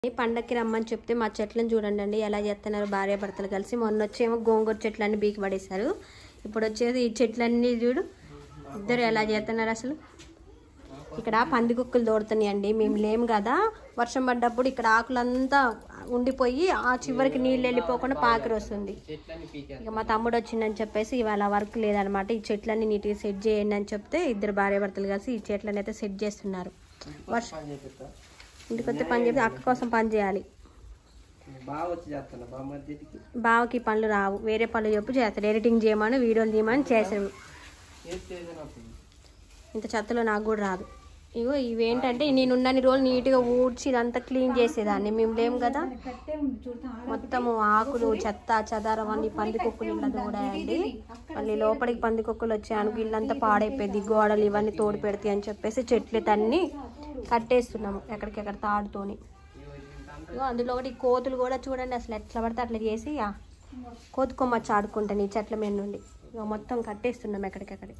పండక్కి రమ్మని చెప్తే మా చెట్లను చూడండి అండి ఎలా చేస్తున్నారు భార్య భర్తలు కలిసి మొన్న వచ్చేమో గోంగూర చెట్లన్నీ బీకి పడేశారు ఇప్పుడు వచ్చేది ఈ చెట్లన్నీ చూడు ఇద్దరు ఎలా చేస్తున్నారు అసలు ఇక్కడ పంది కుక్కలు దోడుతున్నాయండి మేము లేము కదా వర్షం పడ్డప్పుడు ఇక్కడ ఆకులంతా ఉండిపోయి ఆ చివరికి నీళ్ళు వెళ్ళిపోకుండా పాకిరి వస్తుంది ఇక మా తమ్ముడు వచ్చిందని చెప్పేసి ఇవాళ వర్క్ లేదనమాట ఈ చెట్లన్నీ నీట్గా సెట్ చేయండి అని చెప్తే ఇద్దరు భార్య భర్తలు కలిసి ఈ చెట్లను అయితే సెట్ చేస్తున్నారు వర్షం ఇంటికి వస్తే పని చెప్తే అక్క కోసం పని చేయాలి బాగా వచ్చి చేస్తాను బాగా మధ్యకి బావకి ఈ పనులు రావు వేరే పనులు చెప్పు చేస్తాడు ఎడిటింగ్ చేయమని వీడియోలు చేయమని చేసాడు చేస్తే ఏదైనా అప్పుడు ఇంత చెత్తలో నాకు కూడా రాదు ఇగో ఇవేంటంటే నేను ఉన్నన్ని రోజులు నీట్గా ఊడ్చి ఇదంతా క్లీన్ చేసేదాన్ని మేము లేము కదా మొత్తము ఆకులు చెత్త చెదారం అన్ని పందికొక్కులు ఇళ్ళ దూడాయండి మళ్ళీ లోపలికి పందికొక్కులు వచ్చాయనుకు ఇల్లంతా పాడైపోయింది గోడలు ఇవన్నీ తోడు పెడతాయి అని చెప్పేసి చెట్లు తన్ని కట్టేస్తున్నాము ఎక్కడికెక్కడ తాడుతోని ఇగో అందులో ఒకటి కోతులు కూడా చూడండి అసలు ఎట్లా పడితే అట్లా చేసి ఆ కోతి కొమ్మచ్చి ఆడుకుంటాను ఈ చెట్ల మీద నుండి ఇక మొత్తం కట్టేస్తున్నాం ఎక్కడికెక్కడికి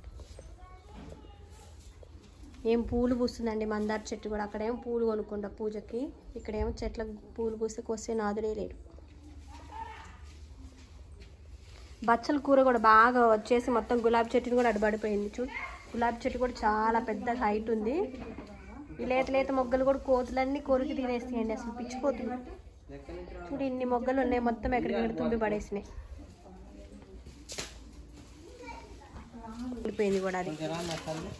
ఏం పూలు పూస్తుందండి మందార చెట్టు కూడా అక్కడేమో పూలు కొనుక్కుంటా పూజకి ఇక్కడేమో చెట్లకు పూలు పూస్తే కొస్తే నాదుడే లేడు బచ్చల కూర కూడా బాగా వచ్చేసి మొత్తం గులాబీ చెట్టుని కూడా అడబడిపోయింది చూడు గులాబీ చెట్టు కూడా చాలా పెద్ద హైట్ ఉంది ఈ లేత లేత మొగ్గలు కూడా కోతులన్నీ కొరికి తినేస్తాయండి అసలు పిచ్చిపోతుంది చూడు ఇన్ని మొగ్గలు ఉన్నాయి మొత్తం ఎక్కడికెక్కడ తుంపి పడేసినాయి వెళ్ళిపోయింది కూడా అది కొంచెం రా నా తల్లి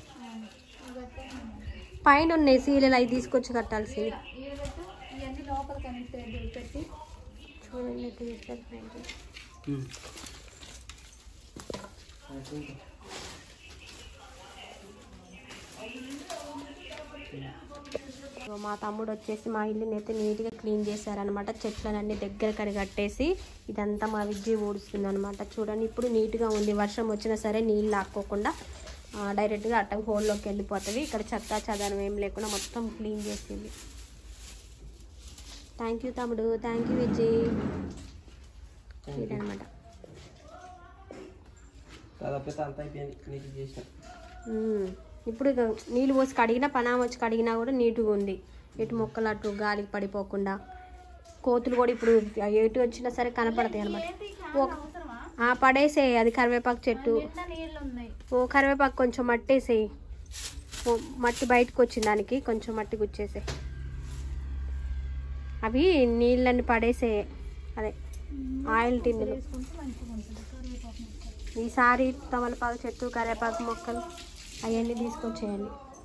పైన ఉన్నాయి సీరియల్ అవి తీసుకొచ్చి కట్టాల్సి ఇవన్నీ లోపల కనెక్ట్ పెట్టి చూడండి ఎట్లా చేస్తారు పైన. ఇగో మా తమ్ముడు వచ్చేసి మా ఇల్లుని అయితే నీట్గా క్లీన్ చేశారనమాట చెట్లనన్నీ దగ్గర కడి కట్టేసి ఇదంతా మా విజ్జి ఊడుస్తుంది అనమాట చూడండి ఇప్పుడు నీట్గా ఉంది వర్షం వచ్చినా సరే నీళ్ళు లాక్కోకుండా ఆ, డైరెక్ట్గా అట్ట హోల్లోకి వెళ్ళిపోతుంది ఇక్కడ చెత్త చదనం ఏం లేకుండా మొత్తం క్లీన్ చేసింది థ్యాంక్ యూ తమ్ముడు థ్యాంక్ యూ విజయ్ ఇదనమాట దాదాపు అంత అయిపోయింది నీకు చేసిన మ్మ్. ఇప్పుడు ఇక నీళ్ళు పోసి కడిగినా పనా వచ్చి కడిగినా కూడా నీట్గా ఉంది ఎటు మొక్కలు అటు గాలికి పడిపోకుండా కోతులు కూడా ఇప్పుడు ఎటు వచ్చినా సరే కనపడతాయి అనమాట ఆ పడేసేయి అది కరివేపాకు చెట్టు నిండా నీళ్ళు ఉన్నాయి ఓ కరివేపాకు కొంచెం మట్టేసేయి ఓ మట్టి బయటకు వచ్చింది దానికి కొంచెం మట్టి గుచ్చేసే అవి నీళ్ళని పడేసే అదే ఆయిల్ టిన్నులు వేసుకుంటే మంచిగా ఉంటుంది కరివేపాకు ముక్కలు. ఈసారి తమలపాకు చెట్టు కరివేపాకు మొక్కలు అవన్నీ తీసుకొచ్చేయండి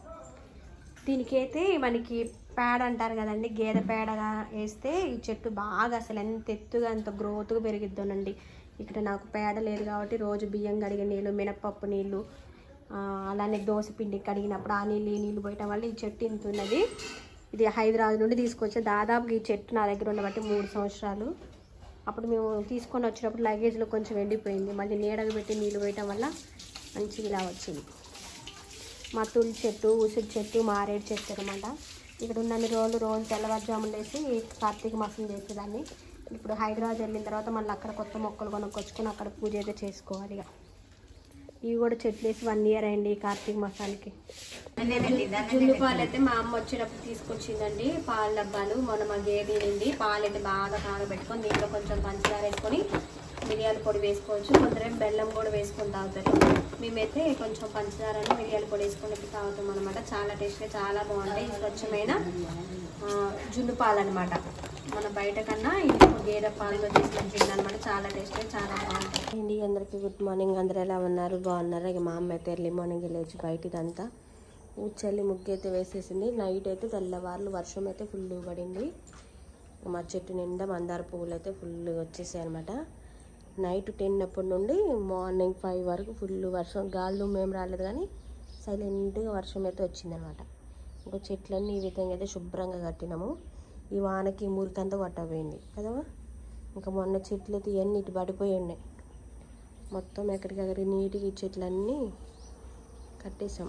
దీనికైతే మనకి పేడ అంటారు కదండి గేదె పేడగా వేస్తే ఈ చెట్టు బాగా అసలు ఎంత ఎత్తుగా ఎంత గ్రోత్గా పెరిగిద్దోనండి ఇక్కడ నాకు పేడ లేదు కాబట్టి రోజు బియ్యం కడిగిన నీళ్ళు మినప్పప్పు నీళ్ళు ఆ, అలానే దోశ పిండి కడిగినప్పుడు ఆ నీళ్ళు ఈ నీళ్ళు పోయటం వల్ల ఈ చెట్టు ఇంత ఉన్నది ఇది హైదరాబాద్ నుండి తీసుకొచ్చే దాదాపు ఈ చెట్టు నా దగ్గర ఉండబట్టి మూడు సంవత్సరాలు అప్పుడు మేము తీసుకొని వచ్చినప్పుడు లగేజ్లో కొంచెం ఎండిపోయింది మళ్ళీ నీడగా పెట్టి నీళ్ళు పోయటం వల్ల మంచిగా ఇలా వచ్చింది మా తులి చెట్టు ఉసిరి చెట్టు మారేడు చెట్టు అనమాట ఇక్కడ ఉన్నన్ని రోజులు రోజు తెల్లవారుజామున లేసి కార్తీక మాసం చేసేదాన్ని ఇప్పుడు హైదరాబాద్ వెళ్ళిన తర్వాత మళ్ళీ అక్కడ కొత్త మొక్కలు కొనుక్కొచ్చుకొని అక్కడ పూజ అయితే చేసుకోవాలి ఇక ఇవి కూడా చెట్లు వేసి వన్ ఇయర్ అయింది ఈ కార్తీక మాసానికి జున్ను పాలు అయితే మా అమ్మ వచ్చినప్పుడు తీసుకొచ్చిందండి పాల డబ్బాలు మొన్న మా గేదె నుండి పాలు అయితే బాగా కాగబెట్టుకొని దీంట్లో కొంచెం పంచదార వేసుకొని మిరియాల పొడి వేసుకోవచ్చు కొందరేం బెల్లం కూడా వేసుకొని తాగుతారు మేమైతే కొంచెం పంచదారని మిరియాల పొడి వేసుకొని తాగుతాం అనమాట చాలా టేస్ట్గా చాలా బాగుంటాయి స్వచ్ఛమైన ఆ, జున్ను పాలు అనమాట మన బయట కన్నా ఇంట్లో గేదె పాలతో తీసుకొని అనమాట చాలా టేస్ట్గా చాలా బాగుంటాయి అండి అందరికీ గుడ్ మార్నింగ్ అందరూ ఎలా ఉన్నారు బాగున్నారు ఇక మా అమ్మ అయితే ఎర్లీ మార్నింగ్ లేచి బయట ఇదంతా ఊడ్చెల్లి ముగ్గు అయితే వేసేసింది నైట్ అయితే తెల్లవారులు వర్షం అయితే ఫుల్ పడింది మా చెట్టు నిండా మందార పువ్వులు అయితే ఫుల్ వచ్చేసాయి అనమాట నైట్ టెన్ అప్పటి నుండి మార్నింగ్ ఫైవ్ వరకు ఫుల్ వర్షం గాళ్ళు మేము రాలేదు కానీ సైలెంట్గా వర్షం అయితే వచ్చిందనమాట ఇంకా చెట్లన్నీ ఈ విధంగా అయితే శుభ్రంగా కట్టినాము ఈ వానకి మురికంతా కొట్టబోయింది కదా ఇంకా మొన్న చెట్లు అయితే ఇవన్నీ ఇటు పడిపోయి ఉన్నాయి మొత్తం ఎక్కడికక్కడికి నీట్గా ఈ చెట్లన్నీ కట్టేసాం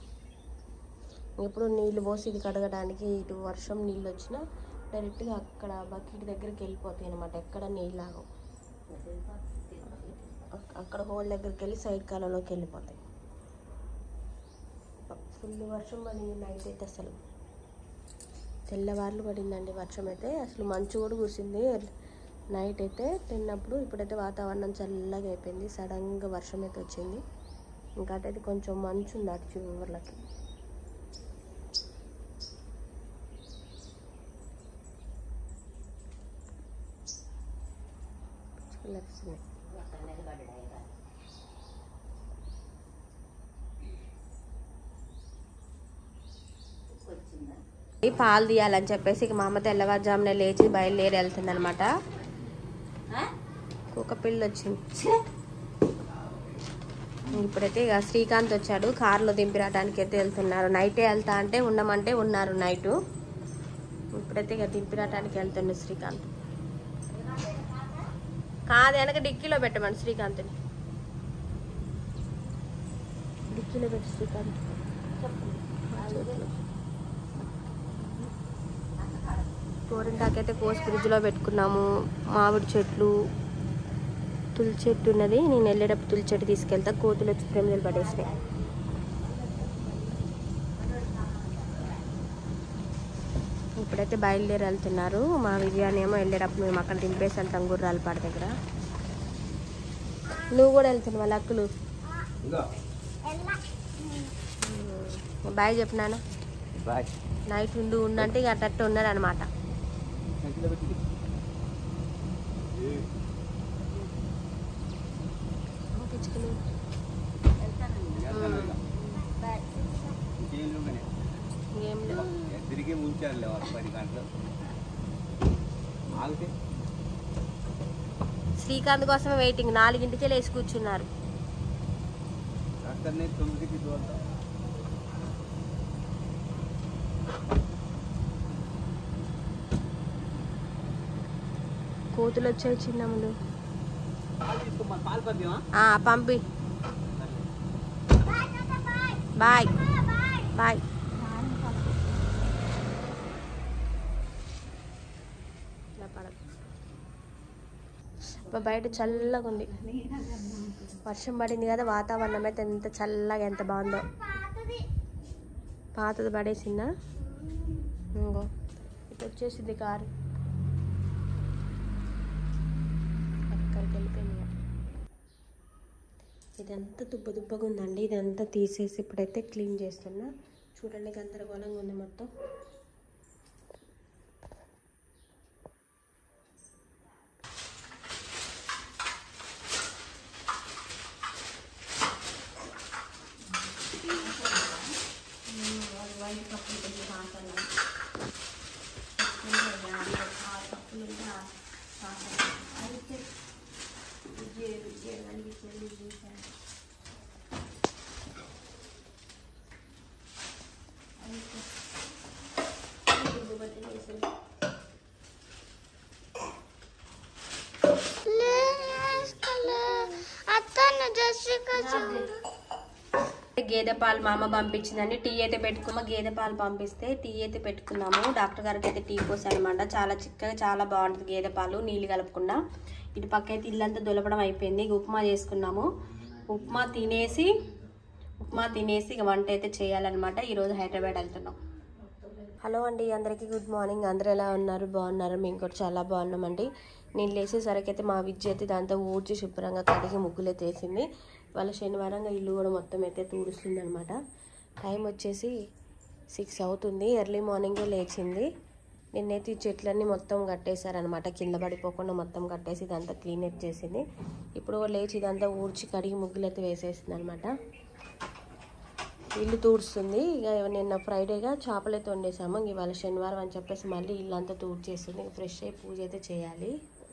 ఎప్పుడు నీళ్ళు పోసి ఇది కడగడానికి ఇటు వర్షం నీళ్ళు వచ్చినా డైరెక్ట్గా అక్కడ బకెట్ దగ్గరికి వెళ్ళిపోతాయి అనమాట ఎక్కడ నీళ్ళు ఆగవు అక్- అక్కడ హోల్ దగ్గరికి వెళ్ళి సైడ్ కాలంలోకి వెళ్ళిపోతాయి ఫుల్ వర్షం పడింది నైట్ అయితే అసలు తెల్లవార్లు పడిందండి వర్షం అయితే అసలు మంచు కూడా కురిసింది నైట్ అయితే తిన్నప్పుడు ఇప్పుడైతే వాతావరణం చల్లగా అయిపోయింది సడన్గా వర్షం అయితే వచ్చింది ఇంకా అటైతే కొంచెం మంచు ఉంది అటు చివర్లకి పిచ్చుకలు ఈ పాలు తీయాలని చెప్పేసి ఇక మా అమ్మ తెల్లవారుజామునే లేచి బయలుదేరి వెళ్తుంది అనమాట కుక్క పిల్ల వచ్చింది ఇప్పుడైతే ఇక శ్రీకాంత్ వచ్చాడు కారులో దింపిరాటానికి అయితే వెళ్తున్నారు నైటే వెళ్తా అంటే ఉండమంటే ఉన్నారు నైటు ఇప్పుడైతే ఇక దింపిరాటానికి వెళ్తుండు శ్రీకాంత్ కాదు వెనక డిక్కీలో పెట్టమని శ్రీకాంత్ని డిక్కీలో పెట్టు శ్రీకాంత్ చేతిలో. గోరింటాకైతే కోసి ఫ్రిడ్జ్లో పెట్టుకున్నాము మామిడి చెట్లు తులసి చెట్టు ఉన్నది నేను వెళ్ళేటప్పుడు తులసి చెట్టు తీసుకెళ్తా కోతులు వచ్చి ప్రేమలు పడేసినాయి ఇప్పుడైతే బయలుదేరి వెళ్తున్నారు మా విజయాన్ని ఏమో వెళ్ళేటప్పుడు మేము అక్కడ దింపేసి వెళ్తాం గుర్రాలపాడు దగ్గర నువ్వు కూడా వెళ్తున్నావు వాళ్ళ అక్కులు బాయ్ చెప్పినాను బాయ్ నైట్ ఉండు ఉండంటే ఇక అట్టట్టు ఉన్నాడు అనమాట ఏం లేవు తిరిగి ముంచారులే వాళ్ళు పది గంటలు ఆగితే శ్రీకాంత్ కోసమే వెయిటింగ్ నాలుగింటికే లేచి కూర్చున్నారు అక్కడనే తొమ్మిదికి చూద్దాం కోతులు వచ్చాయి చిన్నములు పాలు తీసుకోమా పాలు పద్యమా ఆ, పంపి బాయ్ బాయ్ ఇలా పడదు. అబ్బా, బయట చల్లగా ఉంది వర్షం పడింది కదా వాతావరణం అయితే ఎంత చల్లగా ఎంత బాగుందో పాతది పడేసిందా ఇంకో ఇటు వచ్చేసింది కారు అక్కడికి వెళ్ళిపోయింది ఇక. ఇదంతా దుబ్బ దుబ్బగా ఉందండి ఇదంతా తీసేసి ఇప్పుడైతే క్లీన్ చేస్తున్నా చూడండి గందరగోళంగా ఉంది మొత్తం గేదె పాలు మా అమ్మ పంపించిందండి టీ అయితే పెట్టుకున్నాము గేదె పాలు పంపిస్తే టీ అయితే పెట్టుకున్నాము డాక్టర్ గారికి అయితే టీ పోసానమాట చాలా చిక్కగా చాలా బాగుంటుంది గేదె పాలు నీళ్ళు కలపకుండా ఇటు పక్క అయితే ఇల్లంతా దులపడం అయిపోయింది ఇక ఉప్మా చేసుకున్నాము ఉప్మా తినేసి ఉప్మా తినేసి ఇక వంట అయితే చేయాలన్నమాట ఈరోజు హైదరాబాద్ వెళ్తున్నాం హలో అండి అందరికీ గుడ్ మార్నింగ్ అందరూ ఎలా ఉన్నారు బాగున్నారు మేము కూడా చాలా బాగున్నామండి నేను లేచేసరికి అయితే మా విద్య అయితే దాంతో ఊడ్చి శుభ్రంగా కడిగి ముగ్గులు అయితే వేసింది వాళ్ళ శనివారంగా ఇల్లు కూడా మొత్తం అయితే తూడుస్తుంది అనమాట టైం వచ్చేసి సిక్స్ అవుతుంది ఎర్లీ మార్నింగే లేచింది నిన్నైతే ఈ చెట్లన్నీ మొత్తం కట్టేశారనమాట కింద పడిపోకుండా మొత్తం కట్టేసి ఇదంతా క్లీన్ అప్ చేసింది ఇప్పుడు లేచి ఇదంతా ఊడ్చి కడిగి ముగ్గులు అయితే వేసేసింది అనమాట ఇల్లు తూడుస్తుంది ఇక నిన్న ఫ్రైడేగా చేపలు అయితే వండేసాము ఇంక ఇవాళ శనివారం అని చెప్పేసి మళ్ళీ ఇల్లంతా తూడ్చేస్తుంది ఇంక ఫ్రెష్ అయ్యి పూజ అయితే చేయాలి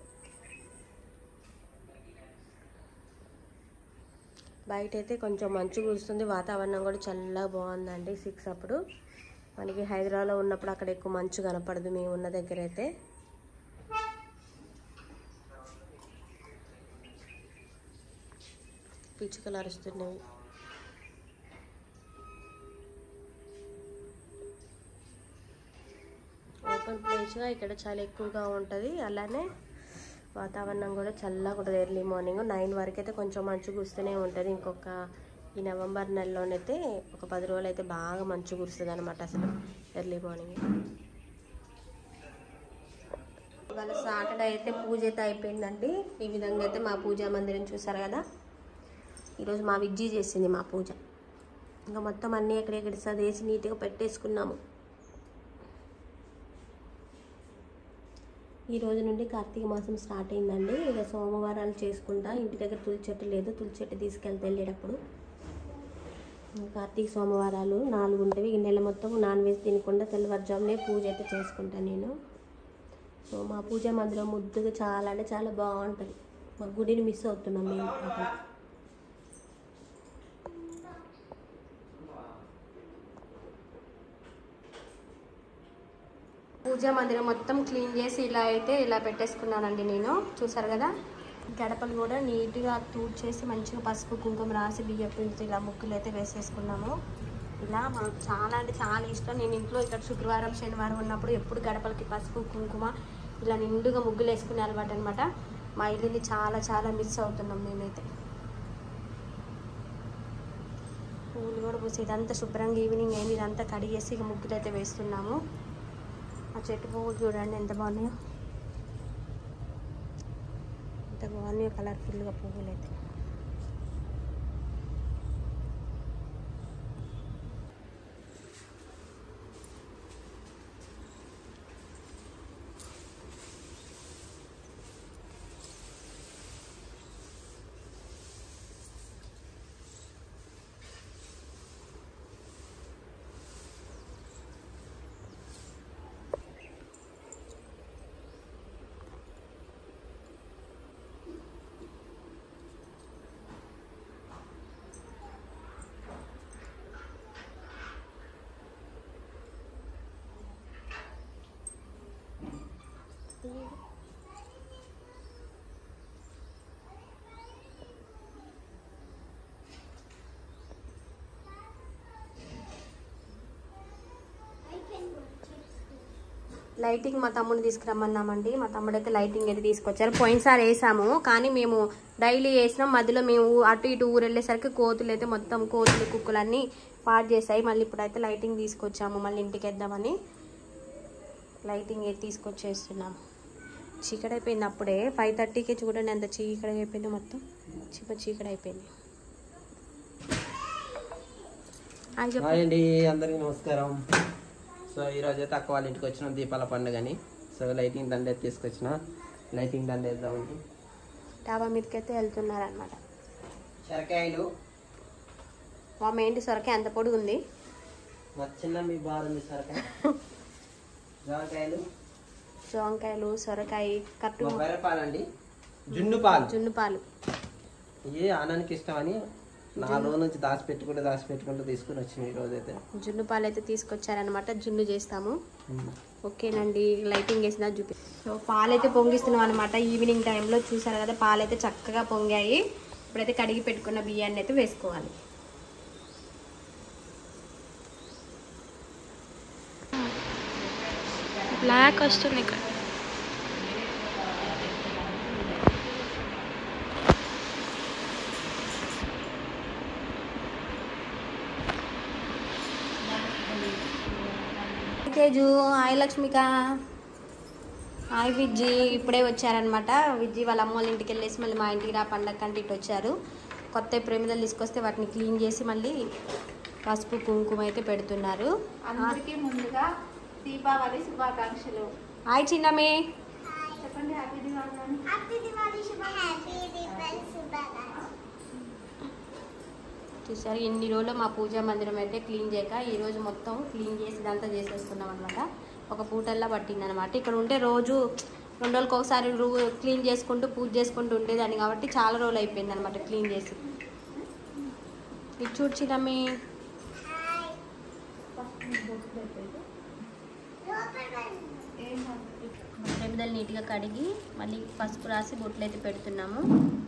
బయట అయితే కొంచెం మంచు కురుస్తుంది వాతావరణం కూడా చల్లగా బాగుందండి సిక్స్ అప్పుడు మనకి హైదరాబాద్లో ఉన్నప్పుడు అక్కడ ఎక్కువ మంచు కనపడదు మేము ఉన్న దగ్గర అయితే పిచ్చుకలు అరుస్తున్నవి ఓపెన్ ప్లేస్గా ఇక్కడ చాలా ఎక్కువగా ఉంటుంది అలానే వాతావరణం కూడా చల్లగా ఉంటుంది ఎర్లీ మార్నింగ్ నైన్ వరకు అయితే కొంచెం మంచు కురుస్తూనే ఉంటుంది ఇంకొక ఈ నవంబర్ నెలలోనైతే ఒక పది రోజులు అయితే బాగా మంచు కురుస్తుంది అనమాట అసలు ఎర్లీ మార్నింగ్ ఇవాళ సాటర్డే అయితే పూజ అయితే అయిపోయిందండి ఈ విధంగా అయితే మా పూజా మందిరం చూసారు కదా ఈరోజు మా విజ్జి చేసింది మా పూజ ఇంకా మొత్తం అన్నీ ఎక్కడెక్కడ సదేసి నీట్గా పెట్టేసుకున్నాము ఈ రోజు నుండి కార్తీక మాసం స్టార్ట్ అయిందండి ఇక సోమవారాలు చేసుకుంటా ఇంటి దగ్గర తులసి చెట్టు లేదు తులసి చెట్టు తీసుకెళ్తే వెళ్ళేటప్పుడు కార్తీక సోమవారాలు నాలుగు ఉంటాయి ఈ నెల మొత్తం నాన్ వెజ్ తినకుండా తెల్లవారుజామునే పూజ అయితే చేసుకుంటాను నేను సో మా పూజ మందిరం ముద్దుగా చాలా అంటే చాలా బాగుంటుంది మా గుడిని మిస్ అవుతున్నాం మేము అక్కడ పూజా మందిరం మొత్తం క్లీన్ చేసి ఇలా అయితే ఇలా పెట్టేసుకున్నానండి నేను చూసారు కదా గడపలు కూడా నీట్గా తూడ్చేసి మంచిగా పసుపు కుంకుమ రాసి బియ్యం పిండితో ఇలా ముగ్గులు అయితే వేసేసుకున్నాము ఇలా మనకు చాలా అంటే చాలా ఇష్టం నేను ఇంట్లో ఇక్కడ శుక్రవారం శనివారం ఉన్నప్పుడు ఎప్పుడు గడపలకి పసుపు కుంకుమ ఇలా నిండుగా ముగ్గులు వేసుకునే అలవాటు అనమాట మా ఇల్లుని చాలా చాలా మిస్ అవుతున్నాం మేమైతే పూలు కూడా పూసి ఇదంతా శుభ్రంగా ఈవినింగ్ అయింది ఇదంతా కడిగేసి ఇక ముగ్గులు అయితే వేస్తున్నాము ఆ చెట్టు పువ్వులు చూడండి ఎంత బాగున్నాయో ఎంత బాగున్నాయో కలర్ఫుల్గా పువ్వులు అయితే లైటింగ్ మా తమ్ముడు తీసుకురమ్మన్నామండి మా తమ్ముడు అయితే లైటింగ్ అయితే తీసుకొచ్చారు పోయినసారి వేసాము కానీ మేము డైలీ వేసినాం మధ్యలో మేము అటు ఇటు ఊరు వెళ్ళేసరికి కోతులు అయితే మొత్తం కోతులు కుక్కలు అన్నీ పాడు చేసాయి మళ్ళీ ఇప్పుడైతే లైటింగ్ తీసుకొచ్చాము మళ్ళీ ఇంటికి వేద్దామని లైటింగ్ అయితే తీసుకొచ్చేస్తున్నాము చీకటి అయిపోయింది అప్పుడే ఫైవ్ థర్టీకి చూడండి ఎంత చీకటి అయిపోయింది మొత్తం చిప్ప చీకటి అయిపోయింది అది చెప్పు హాయ్ అండి అందరికీ నమస్కారం సో ఈరోజు అయితే అక్క వాళ్ళ ఇంటికి వచ్చిన దీపాల పండుగని సో లైటింగ్ దండ అయితే తీసుకొచ్చిన లైటింగ్ దండ వేద్దామండి డాబా మీదకి అయితే వెళ్తున్నారనమాట సరకాయలు మా ఏంటి సొరకాయ ఎంత పొడుగు ఉంది మా చిన్న మీ బాగుంది సరకాయ జామకాయలు జాంకాయలు సొరకాయ కట్టు మా బర్రె పాలండి జున్ను పాలు జున్ను పాలు ఇవి ఆనానికి ఇష్టమని నాలుగు రోజుల నుంచి దాచిపెట్టుకుంటూ దాచిపెట్టుకుంటూ తీసుకుని వచ్చింది ఈ రోజు అయితే జున్ను పాలు అయితే తీసుకొచ్చారనమాట జున్ను చేస్తాము ఓకేనండి లైటింగ్ వేసిన చూపి సో పాలైతే పొంగిస్తున్నాం అనమాట ఈవినింగ్ టైంలో చూసారు కదా పాలైతే చక్కగా పొంగాయి ఇప్పుడైతే కడిగి పెట్టుకున్న బియ్యాన్ని అయితే వేసుకోవాలి బ్లాక్ వస్తుంది ఇక్కడ తేజు హాయ్ లక్ష్మిక హాయ్ విజ్జి ఇప్పుడే వచ్చారనమాట విజ్జి వాళ్ళ అమ్మ వాళ్ళ ఇంటికి వెళ్ళేసి మళ్ళీ మా ఇంటికి రా పండగ కంటే ఇటు వచ్చారు కొత్త ప్రేమిదలు తీసుకొస్తే వాటిని క్లీన్ చేసి మళ్ళీ పసుపు కుంకుమ అయితే పెడుతున్నారు అందరికీ ముందుగా దీపావళి శుభాకాంక్షలు హాయ్ చిన్నమే చెప్పండి హ్యాపీ దివాళి అని. చూసారు ఎన్ని రోజులు మా పూజా మందిరం అయితే క్లీన్ చేయక ఈ రోజు మొత్తం క్లీన్ చేసి ఇదంతా చేసేసుకున్నాం అనమాట ఒక పూటల్లా పట్టింది అనమాట ఇక్కడ ఉంటే రోజు రెండు రోజులకు ఒకసారి రూ క్లీన్ చేసుకుంటూ పూజ చేసుకుంటూ ఉండేదాన్ని కాబట్టి చాలా రోజులు అయిపోయింది అనమాట క్లీన్ చేసి ఇది చూడు చిన్నమ్మి ఏం కాదు. రెమిదలు నీట్గా కడిగి మళ్ళీ పసుపు రాసి బొట్లు అయితే పెడుతున్నాము